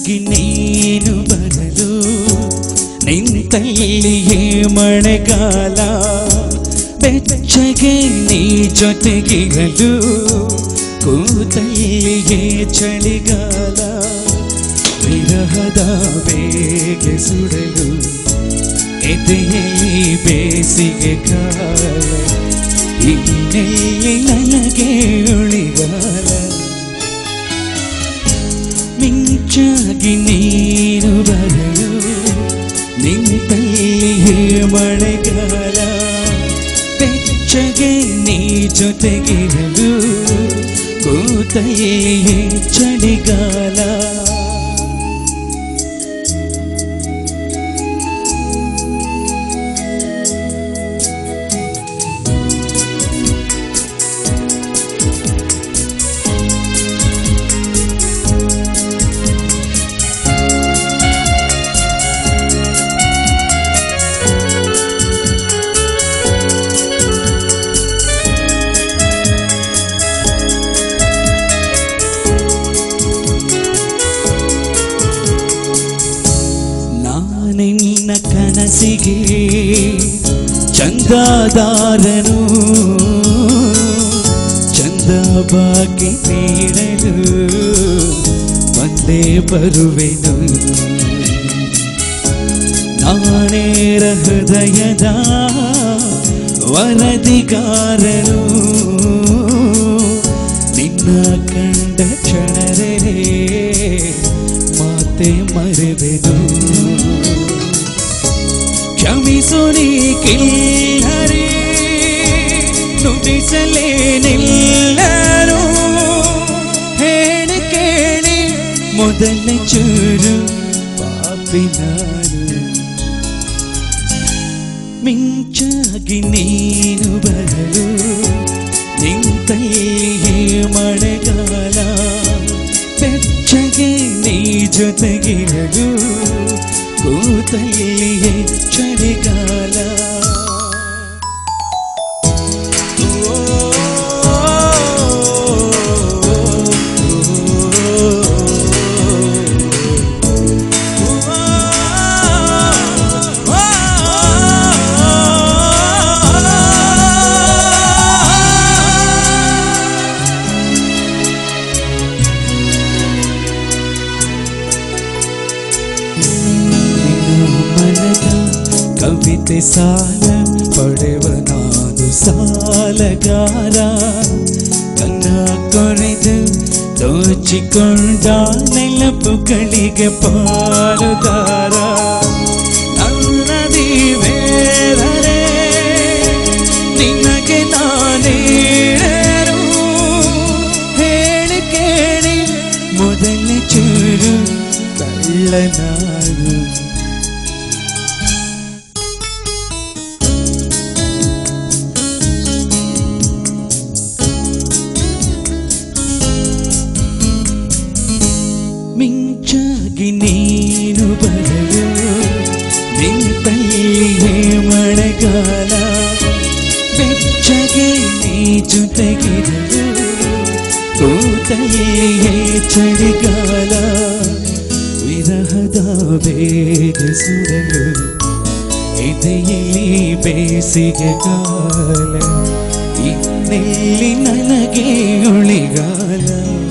ಮಿಂಚಾಗಿ ನೀನು ಬರಲು ನಿಂತಲ್ಲಿಯೇ ಮಳೆಗಾಲ ಬೆಚ್ಚಗೆ ನೀ ಜೊತೆಗಿರಲು ಕೂತಲ್ಲಿಯೇ ಚಳಿಗಾಲ ವಿರಹದ ಬೇಗೆ ಸುಡಲು ಎದೆಯಲ್ಲಿ ಬೇಸಿಗೆ ಕಾಲ ಇನ್ನೆಲ್ಲಿ ನನಗೆ ಉಳಿಗಾಲ ಮಿಂಚಾಗಿ ನೀನು ಬರಲು ನಿಂತಲ್ಲಿಯೇ ಮಳೆಗಾಲ ಬೆಚ್ಚಗೆ ನೀ ಜೊತೆಗಿರಲು ಕೂತಲ್ಲಿಯೇ ಚಳಿಗಾಲ ನಾನಿನ್ನ ಕನಸಿಗೆ ಚಂದಾದಾರನು ಚಂದ ಬಾಕಿ ನೀಡಲು ಬಂದೇ ಬರುವೆನು ನಾನೇರ ಹೃದಯದ ವರದಿಗಾರನು ನಿನ್ನ ಕಂಡ ಕ್ಷಣರೇ ಮಾತೆ ಮರೆವೆನು ಕ್ಷಮಿಸು ನೀ ಕಿಲ್ಲರೆ ನುಡಿಸಲೇನೆಲ್ಲರೂ ಹೇಳಿ ಕೇಳಿ ಮೊದಲ ಚೂರು ಪಾಪಿ ನಾನು ಮಿಂಚಾಗಿ ನೀನು ಬರಲು ನಿಂತಲ್ಲಿಯೇ ಮಳೆಗಾಲ ಬೆಚ್ಚಗೆ ನೀ ಜೊತೆಗಿರಲು ಕೂತಲ್ಲಿಯೇ ಚಳಿಗಾಲ ಮನದ ಕವಿತೆ ಸಾಲ ಪಡೆವನಾದು ಸಾಲಗಾರ ಕನ್ನ ಕೊರೆದು ದೋಚಿಕೊಂಡ ನೆನಪುಗಳಿಗೆ ಪಾಲುದಾರ ನನ್ನದಿ ಬೇರರೆ ನಿನಗೆ ನಾನೇರು ಹೇಳಿ ಕೇಳಿ ಮೊದಲ ಚೂರು ಕಳ್ಳನಾರು ಮಿಂಚಾಗಿ ನೀನು ಬರಲು ನಿಂತಲ್ಲಿಯೇ ಮಳೆಗಾಲ ಬೆಚ್ಚಗೆ ನೀ ಜೊತೆಗಿರಲು ಕೂತಲ್ಲಿಯೇ ಚಳಿಗಾಲ ವಿರಹದ ಬೇಗ ಸುಡಲು ಎದೆಯಲ್ಲಿ ಬೇಸಿಗೆ ಕಾಲ ಇನ್ನೆಲ್ಲಿ ನನಗೆ ಉಳಿಗಾಲ